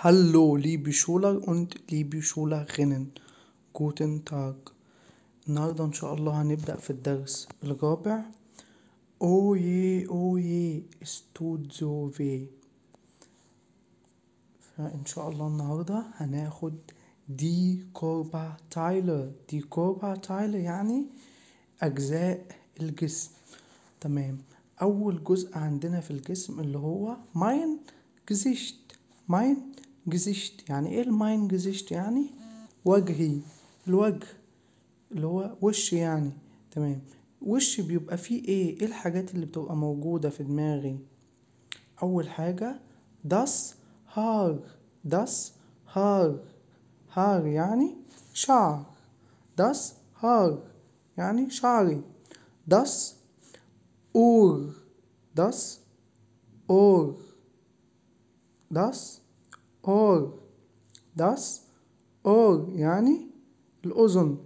Hallo, liebe Schüler und liebe Schülerinnen. Guten Tag. النهاردة إن شاء الله هنبدأ في الدرس الرابع. Oje, oje, es tut so weh. فإن شاء الله النهاردة هناخد دي كورباتايلر دي كورباتايلر يعني أجزاء الجسم تمام أول جزء عندنا في الجسم اللي هو ماين جزيشت ماين جزيشت يعني إيه الماين جزيشت يعني وجهي الوجه اللي هو وش يعني تمام وش بيبقى فيه ايه ايه الحاجات اللي بتبقى موجودة في دماغي اول حاجة داس هار داس هار هار يعني شعر داس هار يعني شعري داس اور داس اور داس اور داس اور يعني الأذن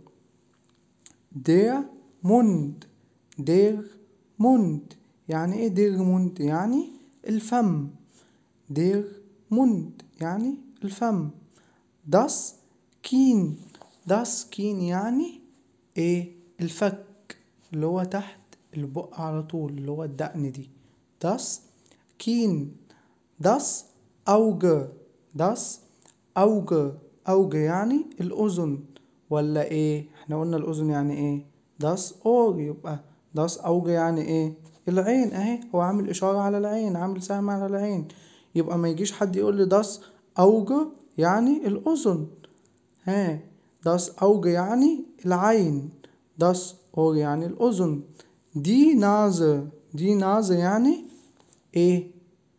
der Mund der Mund يعني ايه der Mund يعني الفم der Mund يعني الفم das Kinn das Kinn يعني ايه الفك اللي هو تحت البق على طول اللي هو الدقن دي das Kinn das Auge das Auge Auge يعني الأذن ولا ايه احنا قلنا الأذن يعني ايه das Ohr يبقى das Auge يعني ايه العين اهي هو عامل إشارة على العين عامل سهم على العين يبقى ما يجيش حد يقول لي das Auge يعني الأذن ها das Auge يعني العين das Ohr يعني الأذن دي نازة دي نازة يعني ايه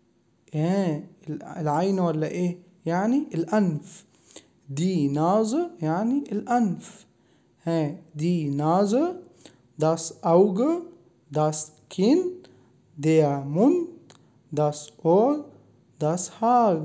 ها العين ولا ايه يعني الأنف دي نازة يعني الأنف ها دي نازة das Auge das Kinn der Mund das Ohr das Haar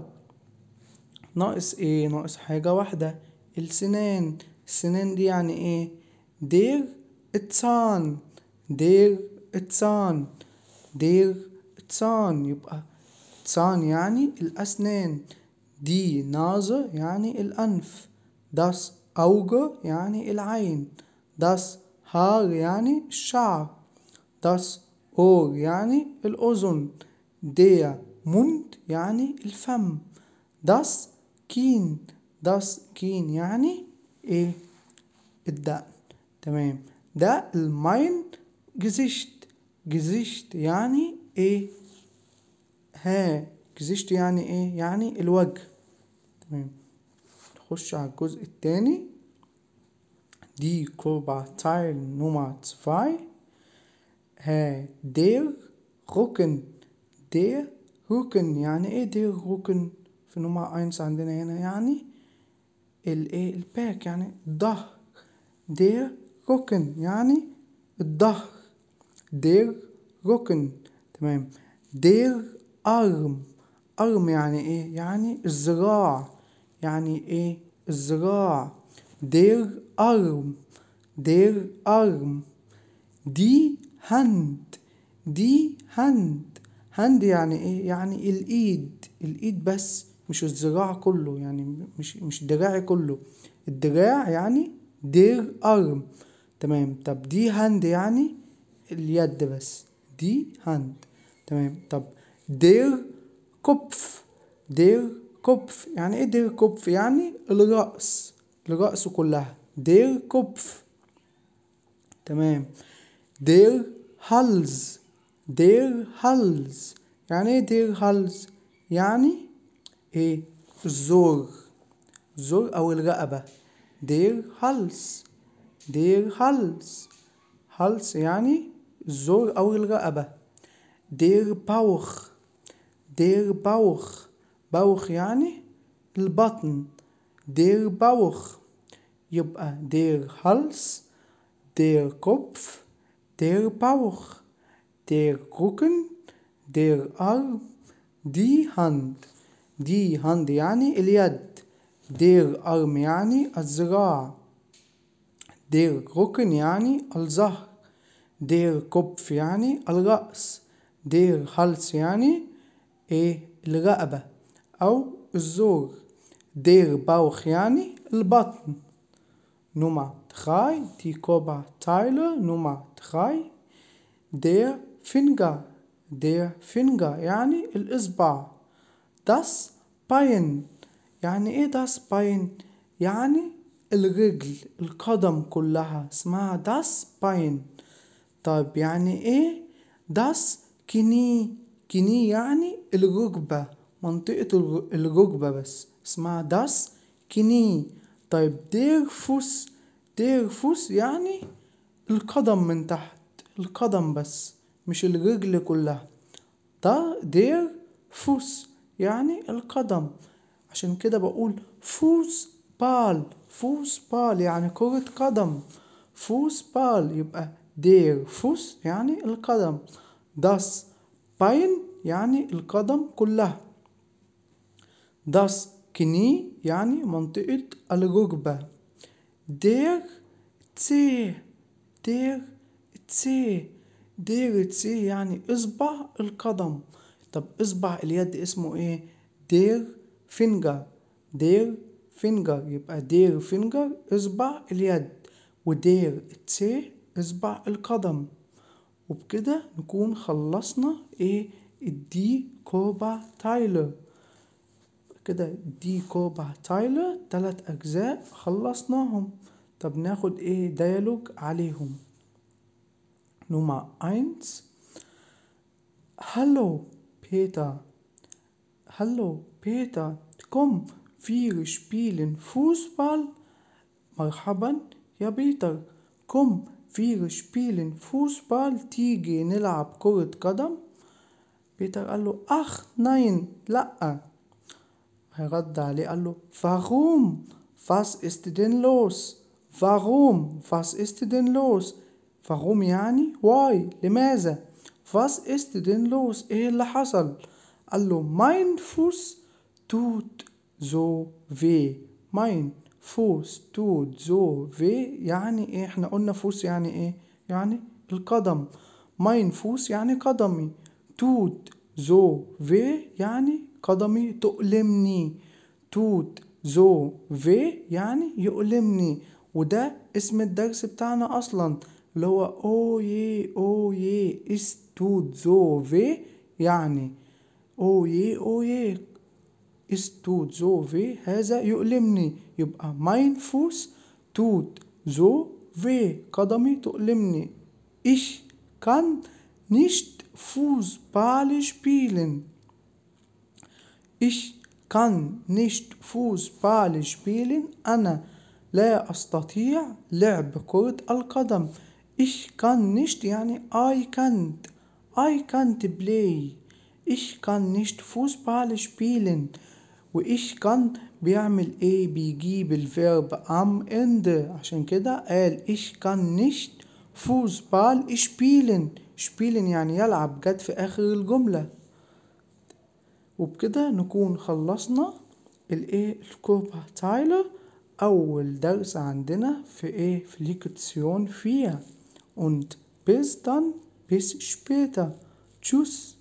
ناقص ايه ناقص حاجة واحدة السنان السنان دي يعني ايه دير اتسان دير اتسان دير اتسان يبقى اتسان يعني الأسنان دي نازة يعني الأنف das Auge يعني العين das Haar يعني الشعر das Ohr يعني الأذن der Mund يعني الفم das Kinn das Kinn يعني ايه الدقن تمام ده الماين جزيشت جزيشت يعني ايه ها جزيشت يعني ايه يعني الوجه تمام نخش على الجزء التاني دي كورباتايل نمرة 2 ها دير ركن دير ركن يعني ايه دير ركن في نمرة اينس عندنا هنا يعني الايه الباك يعني الظهر دير ركن يعني الظهر دير ركن تمام دير أرم أرم يعني ايه يعني الذراع يعني ايه الذراع دير أرم دير أرم دي هند دي هند هند يعني ايه يعني الايد الايد بس مش الذراع كله يعني مش مش دراعي كله الدراع يعني دير أرم تمام طب دي هند يعني اليد بس دي هند تمام طب دير كوبف دير كوبف يعني ايه دير كوبف يعني الرأس الرأس كلها دير كوبف تمام دير هالز دير هالز يعني ايه دير هالز يعني ايه الزور الزور او الرقبة دير هالز دير هالز هالز يعني الزور او الرقبة دير باوخ دير باوخ باوخ يعني البطن دير باوخ يبقى دير هالز دير كوبف دير باوخ دير كوكن دير أرم دي هاند دي هاند يعني اليد دير أرم يعني الذراع دير ركن يعني الظهر دير كوبف يعني الرأس دير هالس يعني ايه الرقبة أو الزور der Bauch يعني البطن Nummer drei die Körperteile Nummer drei der Finger der Finger يعني الإصبع das Bein يعني ايه das Bein يعني الرجل القدم كلها اسمها das Bein طيب يعني ايه das Knie كني يعني الركبة منطقة الركبة بس اسمها das كني طيب der Fuß der Fuß يعني القدم من تحت القدم بس مش الرجل كلها ده der Fuß يعني القدم عشان كده بقول فوسبال فوسبال يعني كرة قدم فوسبال يبقى der Fuß يعني القدم das Bein يعني القدم كلها das Knie يعني منطقة الركبة der Zeh der Zeh der Zeh يعني إصبع القدم طب إصبع اليد اسمه إيه der Finger der Finger يبقى der Finger إصبع اليد ودير Zeh إصبع القدم وبكده نكون خلصنا ايه الدي كوبا تايلر كده دي كوبا تايلر تلات أجزاء خلصناهم طب ناخد ايه ديالوج عليهم نمرة eins Hallo Peter Hallo Peter komm wir spielen Fußball مرحبا يا بيتر komm wir spielen Fußball تيجي نلعب كرة قدم بيتر قال له أخ ناين لأ هيرد عليه قال له warum was ist denn los warum was ist denn los warum يعني why لماذا was ist denn los ايه اللي حصل قال له mein Fuß tut so weh mein فوس tut so weh يعني ايه احنا قلنا فوس يعني ايه يعني القدم mein فوس يعني قدمي tut so weh يعني قدمي تؤلمني tut so weh يعني يؤلمني وده اسم الدرس بتاعنا اصلا اللي هو او يه او يه ist tut so weh يعني او يه او يه ist tut so weh هذا يؤلمني يبقى mein Fuß tut so weh قدمي تؤلمني ich kann nicht Fußball spielen ich kann nicht Fußball spielen أنا لا أستطيع لعب كرة القدم ich kann nicht يعني I can't I can't play ich kann nicht Fußball spielen وإيش كان بيعمل ايه بيجيب الفيرب am Ende عشان كده قال إيش كان نشت فوزبال شبيلن شبيلن يعني يلعب جت في آخر الجملة وبكده نكون خلصنا الايه الكوبا تايلر أول درس عندنا في ايه في ليكتسيون فيها und bis dann bis später tschüss